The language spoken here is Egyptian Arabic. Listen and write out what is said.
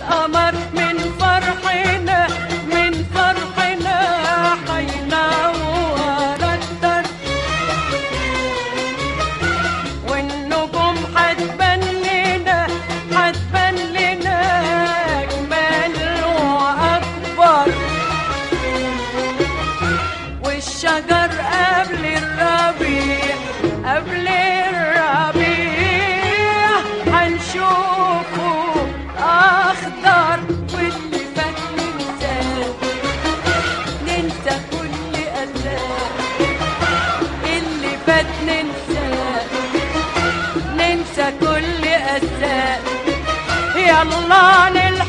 القمر من فرحنا من فرحنا حينور الدرب والنجوم حتبان لنا حتبان لنا أجمل وأكبر والشجر قبل الربيع قبل الربيع هنشوفه أخضر واللي فات ننساه ننسى كل أساه اللي فات ننساه ننسى كل أساه يلا نلحق